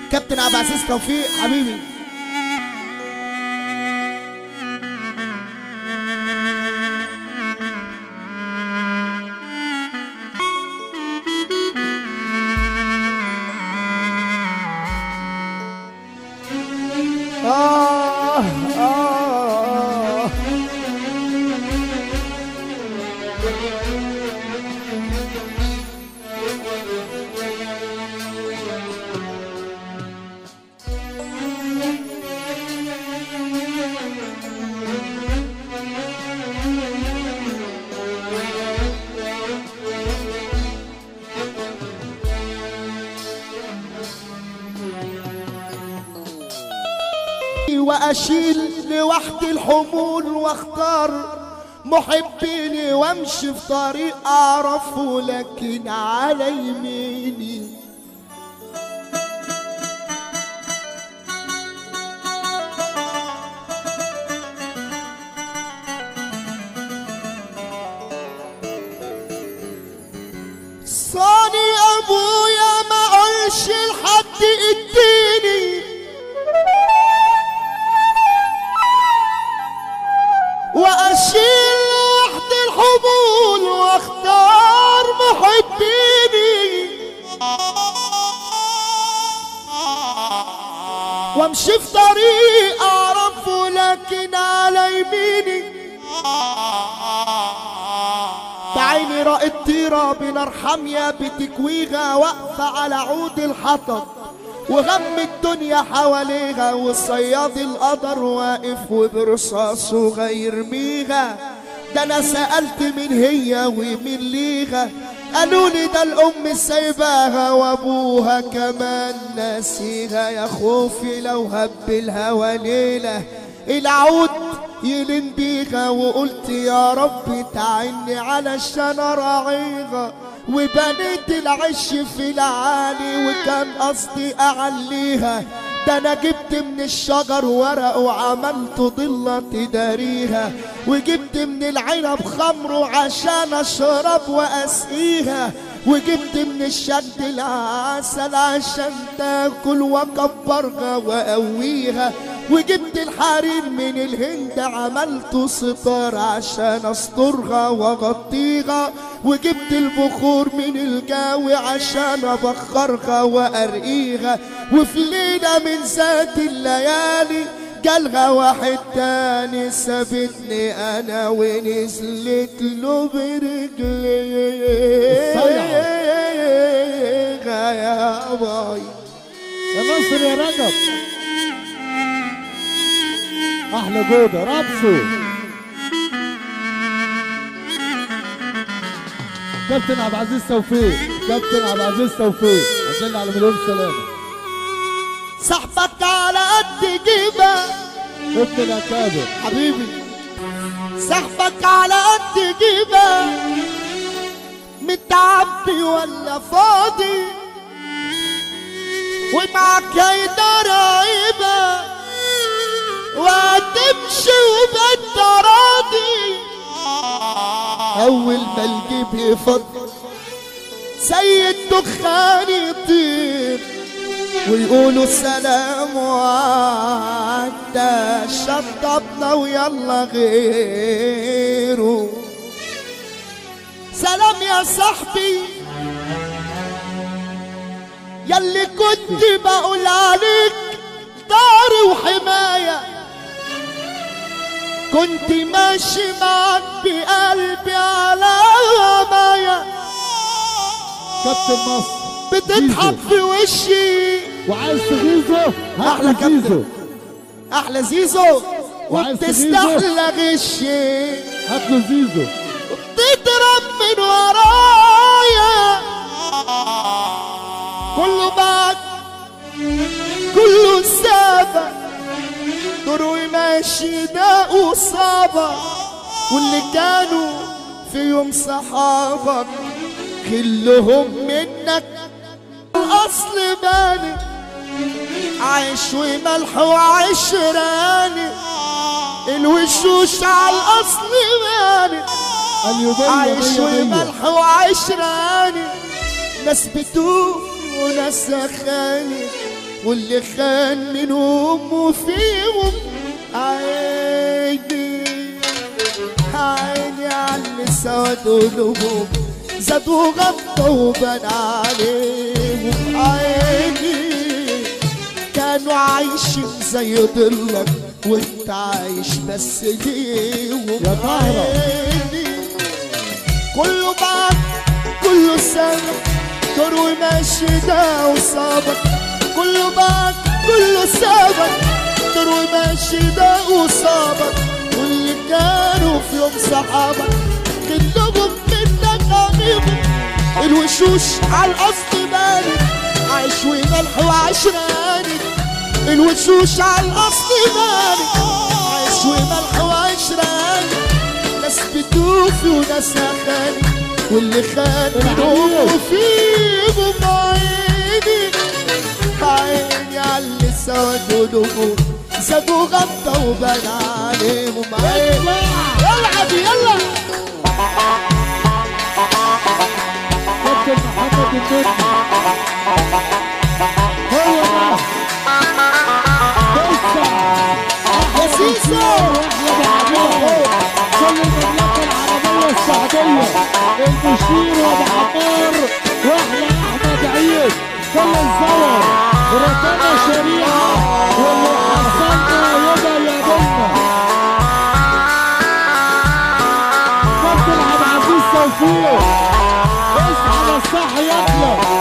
كابتن عبد العزيز توفيق حبيبي آه آه واشيل لوحدي الحمول واختار محبيني وامشي في طريق اعرفه لكن على يميني صاني ابويا ما قالش لحد اديني واشيل وحد الحمول واختار محبيني وامشي في طريق اعرفه لكن على يميني بعيني رأت طيرة بنار حامية بتكويها واقفة على عود الحطب وغم الدنيا حواليها والصياد القدر واقف وبرصاصه غيرميها ده انا سألت مين هي ومين ليها قالوا لي ده الام سايباها وابوها كمان ناسيها يا خوفي لو هب الهوى ليله العود يلم بيها وقلت يا رب تعني علشان اراعيها وبنيت العش في العالي وكان قصدي اعليها ده انا جبت من الشجر ورق وعملت ضلة تداريها وجبت من العنب خمر عشان اشرب واسقيها وجبت من الشد العسل عشان تاكل واكبرها واقويها وجبت الحرير من الهند عملت ستار عشان استرها واغطيها وجبت البخور من الجو عشان ابخرها وارقيها وفي ليلة من ذات الليالي جالها واحد تاني سابتني انا ونزلت له برجليها يا باي يا نصر يا رجب احلى جودة رابسو كابتن عبد العزيز توفيق كابتن عبد العزيز توفيق عشان على مليون سلامة صاحبك على قد جيبه كابتن يا كابر حبيبي صاحبك على قد جيبه متعبي ولا فاضي ومعك هيدا رهيبة وهتمشي وبنت راضي أول ما الجيب يفضل زي الدخان يطير ويقولوا سلام وعدى شطبنا ويلا غيره سلام يا صاحبي يلي كنت بقول عليك داري وحماية كنت ماشي معاك بقلبي على مايا كابتن مصر بتضحك في وشي وعايز تغيظه أحلى هات كابتن. زيزو احلى زيزو وعايز وبتستحلى غشي هات له زيزو تضرب من ورايا كله معك كله سابق دروي ماشي ده وصابة واللي كانوا في يوم صحابك كلهم منك الاصل باني عيش وملح وعشراني الوشوش على الاصل باني اليوبية عيش مية مية وملح وعشراني ناس بتوب وناس خانت واللي خان منهم وفيهم عيني عيني على اللي سود قلوبهم زادوا غطوا وبان عليهم عيني كانوا عايشين زي ضلك وانت عايش بس ليهم يا طاهرة. عيني كله معاك كله سنة دور وماشي ده وصابك كله معاك كله سابك دور وماشي ده وصابك واللي كانوا في يوم صحابك كلهم منك قريبهم الوشوش على القصد بانت عيش وملح وعشراني الوشوش على القصد بانت عيش وملح وعشراني ناس بتوفي وناس خاني واللي خان منهم وفيهم عيني عيني على اللي سود قلوبهم زادوا غطى وبان عليهم عيني يلا عبي يلا كابتن محمد النجم هو ده لسه يا سيسو كل المملكة العربية السعودية المشير وابو عمار واحلى احمد عيد كل الزور ركنا شريعة واللي حصلنا يبقى يا بنا كابتن عبد العزيز توفيق اصحى على الصح يطلع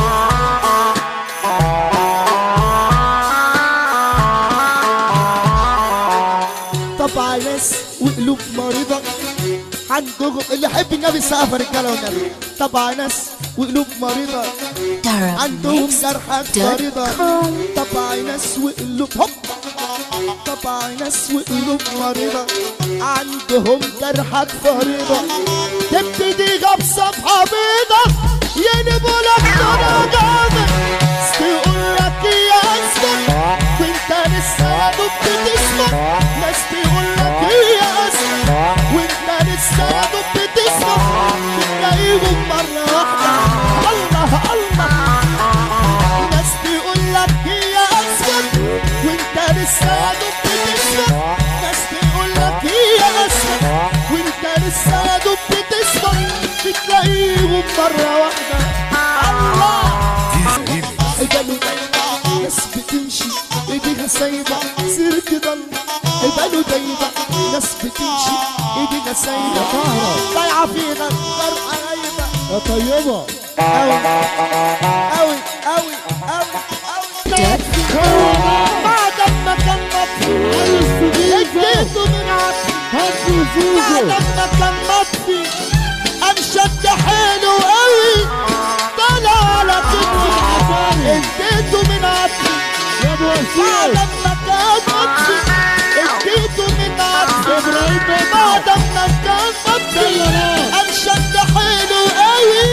طبعا ناس وقلوب مريضة عندهم اللي يحب النبي سافر رجاله والنبي طبعا ناس وقلوب مريضة عندهم جرحات مريضة طبعا ناس وقلوب هوب طبعا ناس وقلوب مريضة عندهم جرحات فريضة تبتدي بصفحة بيضة ينبوا لك درجات تقول لك يا اسمك وانت لسه يا دوب بتسمع ناس تقول لك يا اسمك وانت لسه يا دوب بتسمع بتلاقيهم مرة واحدة الله الله ناس تقول لك يا اسمك وانت لسه يا دوب بتسمع ناس تقول لك يا اسمك وانت لسه يا دوب بتسمع بتلاقيهم مرة واحدة الله البلو دايما ناس بتمشي ايديها سايبة سيرك ضل البلو دايما ناس بتمشي ايديها سايبة ضايعة فينا غرقة غايبة يا طيبة أوي أوي أوي أوي أوي بعد ما كان مطفي اديته من عطفي هدي بعد زيزو ما كان مطفي قام شد حيله قوي طلع على كتفي اديته من عطفي يا ابو بعد وسيم ما كان مطفي اديته من عطفي ابراهيم بكر بعد ما كان مطفي قام شد حيله قوي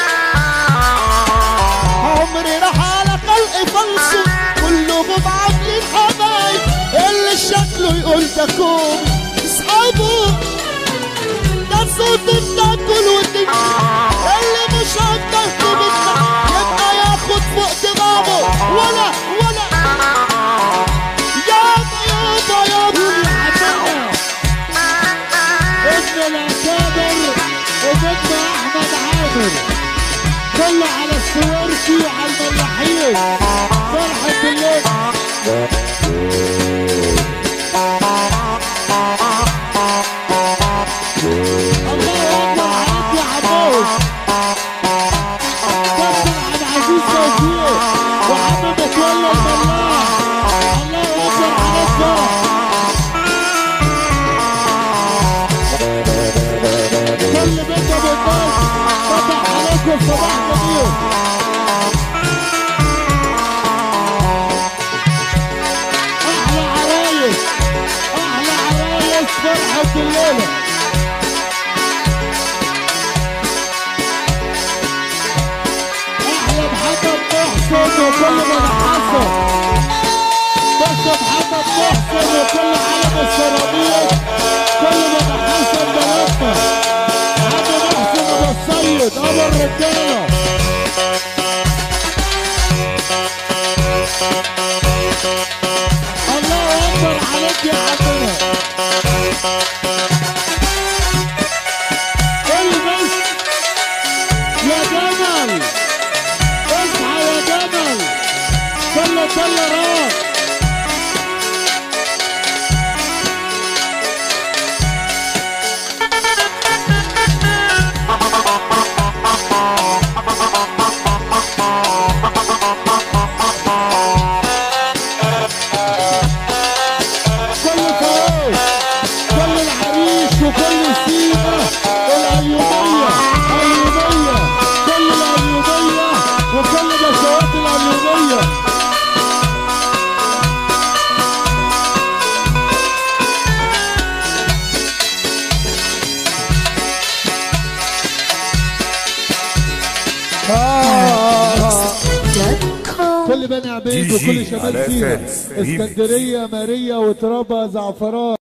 عمري راح على خلق فلسه كلهم عاملين حبايب اللي شكله يقول ده كوم اصحابه ده صوته بتاكل وتمشي اللي مش هتبهته منك يبقى ياخد فوق دماغه ولا ولا يابا يابا يابا ابن الاكابر وابن احمد عامر كله على السواركي وعلى الملاحين فرحة الليل الله اكبر عليك يا عمود كابتن عبد العزيز توفيق وحمد متولى الملاح الله اكبر عليك كل بيت ابو الناس فتح عليكم صباح جميل احلى عرايس احلى عرايس فرحة الليلة احلى محمد محسن وكل من حسن بس محمد محسن وكل عالم السيراميك كل من حسن بلدنا عم محسن ابو السيد ابو الرجاله الله اكبر عليك يا عمنا البس يا جمل اصحى يا جمل صلى صلى راس كل فوز كل العريش وكل سيبة الأيوبية أيوبية كل الأيوبية وكل بشوات الأيوبية كل بني عبيد وكل شباب على سينا فارس. اسكندرية ماريا وترابة زعفران